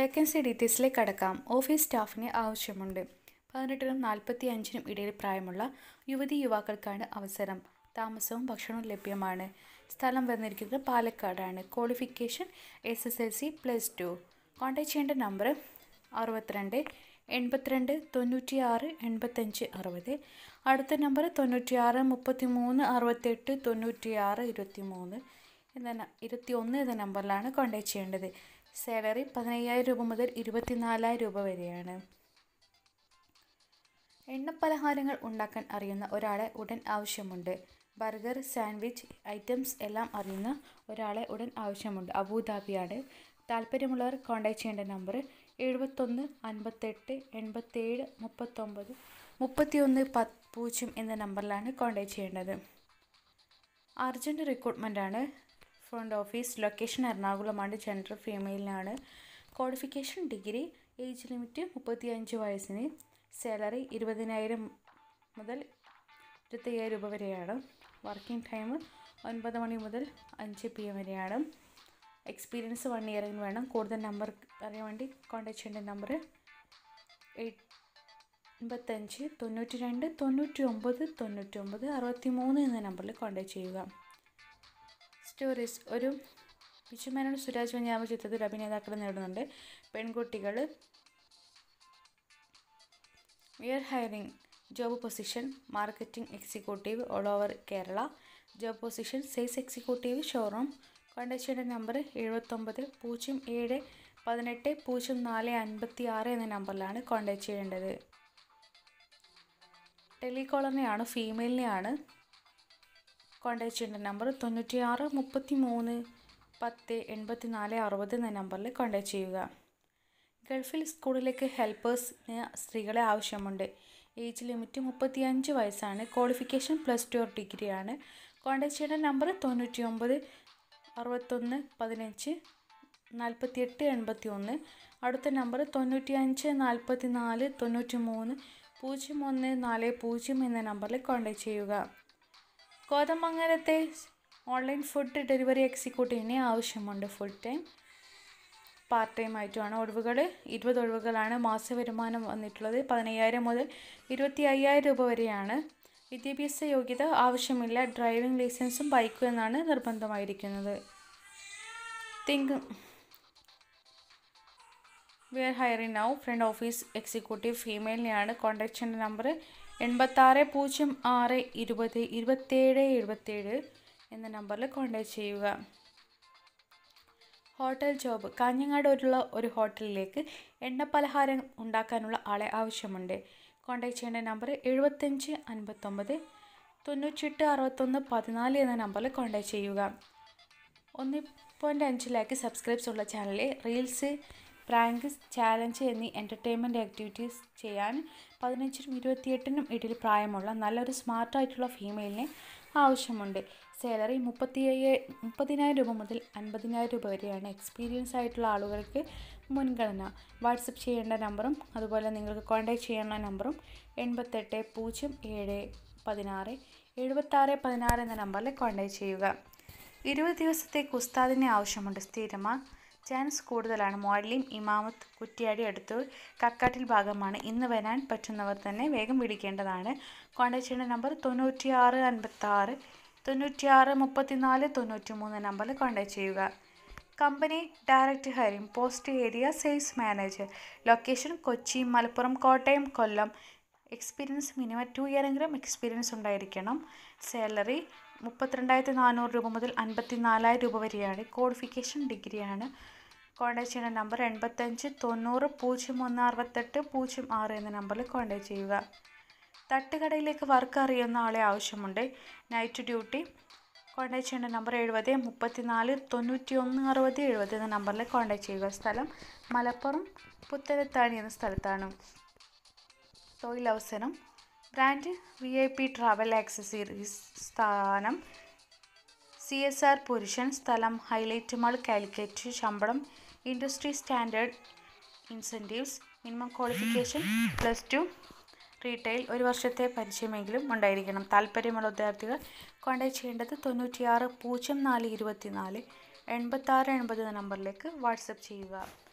vacancy ഡീറ്റെയിൽസിലേക്ക് കടക്കാം office സ്റ്റാഫിനെ ആവശ്യമുണ്ട് പതിനെട്ടിനും നാൽപ്പത്തി അഞ്ചിനും ഇടയിൽ പ്രായമുള്ള യുവതി യുവാക്കൾക്കാണ് അവസരം താമസവും ഭക്ഷണവും ലഭ്യമാണ് സ്ഥലം വന്നിരിക്കുന്നത് പാലക്കാടാണ് qualification S S L C plus two contact ചെയ്യേണ്ട നമ്പർ അറുപത്തിരണ്ട് എൺപത്തിരണ്ട് തൊണ്ണൂറ്റിയാറ് എൺപത്തഞ്ച് അറുപത് അടുത്ത നമ്പർ തൊണ്ണൂറ്റിയാറ് മുപ്പത്തി മൂന്ന് അറുപത്തെട്ട് തൊണ്ണൂറ്റിയാറ് ഇരുപത്തി മൂന്ന് എന്ന ന- ഇരുപത്തി ഒന്ന് എന്ന നമ്പറിലാണ് കോൺടാക്ട് ചെയ്യേണ്ടത് സാലറി പതിനയ്യായിരം രൂപ മുതൽ ഇരുപത്തിനാലായിരം രൂപ വരെയാണ് എണ്ണപ്പലഹാരങ്ങൾ ഉണ്ടാക്കാൻ അറിയുന്ന ഒരാളെ ഉടൻ ആവശ്യമുണ്ട് ബർഗർ സാൻഡ്വിച്ച് ഐറ്റംസ് എല്ലാം അറിയുന്ന ഒരാളെ ഉടൻ ആവശ്യമുണ്ട് അബുദാബിയാണ് താല്പര്യമുള്ളവർ കോൺടാക്ട് ചെയ്യേണ്ട നമ്പർ എഴുപത്തൊന്ന് അൻപത്തെട്ട് എൺപത്തേഴ് മുപ്പത്തൊമ്പത് മുപ്പത്തിയൊന്ന് പത്ത് പൂജ്യം എന്ന നമ്പറിലാണ് കോൺടാക്ട് ചെയ്യേണ്ടത് അർജൻറ്റ് റിക്രൂട്ട്മെൻ്റ് ആണ് ഫ്രണ്ട് ഓഫീസ് ലൊക്കേഷൻ എറണാകുളമാണ് ജെൻഡർ ഫീമെയിലിനാണ് ക്വാളിഫിക്കേഷൻ ഡിഗ്രി ഏജ് ലിമിറ്റ് മുപ്പത്തിയഞ്ച് വയസ്സിന് സാലറി ഇരുപതിനായിരം മുതൽ ഇരുപത്തയ്യായിരം രൂപ വരെയാണ് വർക്കിംഗ് ടൈം ഒൻപത് മണി മുതൽ അഞ്ച് പി എം വരെയാണ് എക്സ്പീരിയൻസ് വൺ ഇയറിന് വേണം കൂടുതൽ നമ്പർ അറിയാൻ വേണ്ടി കോൺടാക്ട് ചെയ്യേണ്ട നമ്പർ എയ്റ്റ് എൺപത്തഞ്ച് തൊണ്ണൂറ്റി രണ്ട് തൊണ്ണൂറ്റി ഒമ്പത് തൊണ്ണൂറ്റി ഒമ്പത് അറുപത്തി മൂന്ന് എന്ന നമ്പറിൽ കോൺടാക്ട് ചെയ്യുക സ്റ്റോറീസ് ഒരു ബിജുമേനോൻ സുരാജ് വന്യാമ ചിത്രത്തിൽ അഭിനേതാക്കൾ നേടുന്നുണ്ട് പെൺകുട്ടികൾ we are hiring job position marketing executive all over Kerala job position sales executive showroom contact ചെയ്യേണ്ട നമ്പർ എഴുപത്തൊമ്പത് പൂജ്യം ഏഴ് പതിനെട്ട് പൂജ്യം നാല് അൻപത്തി ആറ് എന്ന നമ്പറിലാണ് കോൺടാക്ട് ചെയ്യേണ്ടത് ടെലികോളറിനെയാണ് ഫീമെയിലിനെയാണ് കോൺടാക്ട് ചെയ്യേണ്ട നമ്പർ തൊണ്ണൂറ്റി ആറ് മുപ്പത്തി മൂന്ന് പത്ത് എൺപത്തി നാല് അറുപത് എന്ന നമ്പറിൽ കോൺടാക്ട് ചെയ്യുക ഗൾഫിൽ സ്കൂളിലേക്ക് ഹെൽപ്പേഴ്സിന് സ്ത്രീകളെ ആവശ്യമുണ്ട് ഏജ് ലിമിറ്റ് മുപ്പത്തി അഞ്ച് വയസ്സാണ് ക്വാളിഫിക്കേഷൻ പ്ലസ് ടു ഓർ ഡിഗ്രിയാണ് കോൺടാക്ട് ചെയ്യേണ്ട നമ്പർ തൊണ്ണൂറ്റി ഒമ്പത് അറുപത്തൊന്ന് പതിനഞ്ച് നാൽപ്പത്തിയെട്ട് എൺപത്തി ഒന്ന് അടുത്ത നമ്പർ തൊണ്ണൂറ്റി അഞ്ച് നാൽപ്പത്തി നാല് തൊണ്ണൂറ്റി മൂന്ന് പൂജ്യം ഒന്ന് നാല് പൂജ്യം എന്ന നമ്പറിൽ കോൺടാക്ട് ചെയ്യുക കോതമംഗലത്തെ ഓൺലൈൻ ഫുഡ് ഡെലിവറി എക്സിക്യൂട്ടീവിനെ ആവശ്യമുണ്ട് ഫുൾ ടൈം പാർട്ട് ടൈം ആയിട്ടുമാണ് ഒഴിവുകൾ ഇരുപത് ഒഴിവുകളാണ് മാസ വരുമാനം വന്നിട്ടുള്ളത് പതിനയ്യായിരം മുതൽ ഇരുപത്തി അയ്യായിരം രൂപ വരെയാണ് വിദ്യാഭ്യാസ യോഗ്യത ആവശ്യമില്ല ഡ്രൈവിംഗ് ലൈസൻസും ബൈക്കും എന്നാണ് നിർബന്ധമായിരിക്കുന്നത് think we are hiring now front office executive ഫീമെയിലിനെയാണ് കോൺടാക്ട് ചെയ്യേണ്ട നമ്പർ എൺപത്താറ് പൂജ്യം ആറ് ഇരുപത് ഇരുപത്തേഴ് എഴുപത്തേഴ് എന്ന നമ്പറിൽ കോൺടാക്ട് ചെയ്യുക ഹോട്ടൽ ജോബ് കാഞ്ഞങ്ങാടുള്ള ഒരു ഹോട്ടലിലേക്ക് എണ്ണപ്പലഹാരം ഉണ്ടാക്കാനുള്ള ആളെ ആവശ്യമുണ്ട് കോൺടാക്ട് ചെയ്യേണ്ട നമ്പർ എഴുപത്തഞ്ച് അൻപത്തൊമ്പത് തൊണ്ണൂറ്റെട്ട് അറുപത്തൊന്ന് പതിനാല് എന്ന നമ്പറിൽ കോൺടാക്ട് ചെയ്യുക ഒന്ന് പോയിൻ്റ് അഞ്ച് ലാക്ക് സബ്സ്ക്രൈബ്സ് ഉള്ള ചാനലിൽ റീൽസ് പ്രാങ്ക് ചാലഞ്ച് എന്നീ എൻ്റർടൈൻമെൻറ്റ് ആക്ടിവിറ്റീസ് ചെയ്യാൻ പതിനഞ്ചിനും ഇരുപത്തിയെട്ടിനും ഇടയിൽ പ്രായമുള്ള നല്ലൊരു സ്മാർട്ടായിട്ടുള്ള ഫീമെയിലിനെ ആവശ്യമുണ്ട് സാലറി മുപ്പത്തി മുപ്പതിനായിരം രൂപ മുതൽ അൻപതിനായിരം രൂപ വരെയാണ് എക്സ്പീരിയൻസ് ആയിട്ടുള്ള ആളുകൾക്ക് മുൻഗണന വാട്സപ്പ് ചെയ്യേണ്ട നമ്പറും അതുപോലെ നിങ്ങൾക്ക് കോൺടാക്ട് ചെയ്യേണ്ട നമ്പറും എൺപത്തെട്ട് പൂജ്യം ഏഴ് പതിനാറ് എഴുപത്താറ് പതിനാറ് എന്ന നമ്പറിൽ കോൺടാക്ട് ചെയ്യുക ഇരുപത് ദിവസത്തേക്ക് ഉസ്താദിനെ ആവശ്യമുണ്ട് സ്ഥിരമാ ചാൻസ് കൂടുതലാണ് മോഡലിംഗ് ഇമാമത്ത് കുറ്റിയാടി അടുത്തൂർ കക്കാട്ടിൽ ഭാഗമാണ് ഇന്ന് വരാൻ പറ്റുന്നവർ തന്നെ വേഗം വിളിക്കേണ്ടതാണ് കോൺടാക്ട് ചെയ്യേണ്ട നമ്പർ തൊണ്ണൂറ്റിയാറ് അൻപത്താറ് തൊണ്ണൂറ്റിയാറ് മുപ്പത്തിനാല് തൊണ്ണൂറ്റി മൂന്ന് നമ്പറിൽ കോൺടാക്ട് ചെയ്യുക company direct hiring post area sales manager location Kochi Malappuram Kottayam Kollam experience minimum two ഇയറെങ്കിലും എക്സ്പീരിയൻസ് ഉണ്ടായിരിക്കണം സാലറി മുപ്പത്തിരണ്ടായിരത്തി നാനൂറ് രൂപ മുതൽ അൻപത്തി നാലായിരം രൂപ വരെയാണ് ക്വാളിഫിക്കേഷൻ ഡിഗ്രിയാണ് കോൺടാക്ട് ചെയ്യുന്ന നമ്പർ എൺപത്തഞ്ച് തൊണ്ണൂറ് പൂജ്യം ഒന്ന് അറുപത്തെട്ട് പൂജ്യം ആറ് എന്ന നമ്പറിൽ കോൺടാക്ട് ചെയ്യുക തട്ടുകടയിലേക്ക് വർക്ക് അറിയുന്ന ആളെ ആവശ്യമുണ്ട് നൈറ്റ് ഡ്യൂട്ടി കോൺടാക്ട് ചെയ്യേണ്ട നമ്പർ എഴുപത് മുപ്പത്തി നാല് തൊണ്ണൂറ്റി ഒന്ന് അറുപത് എഴുപത് എന്ന നമ്പറിൽ കോൺടാക്ട് ചെയ്യുക സ്ഥലം മലപ്പുറം പുത്തനത്താണി എന്ന സ്ഥലത്താണ് തൊഴിലവസരം brand V I P travel accessories സ്ഥാനം സി എസ് ആർ പുരുഷൻ സ്ഥലം ഹൈലൈറ്റ് മാൾ കാലിക്കറ്റ് ശമ്പളം industry standard incentives minimum qualification plus two retail ഒരു വർഷത്തെ പരിചയമെങ്കിലും ഉണ്ടായിരിക്കണം താല്പര്യമുള്ള വിദ്യാർത്ഥികൾ കോൺടാക്ട് ചെയ്യേണ്ടത് തൊണ്ണൂറ്റിയാറ് പൂജ്യം നാല് ഇരുപത്തി നാല് എൺപത്താറ് എൺപത് എന്ന നമ്പറിലേക്ക് വാട്സപ്പ് ചെയ്യുക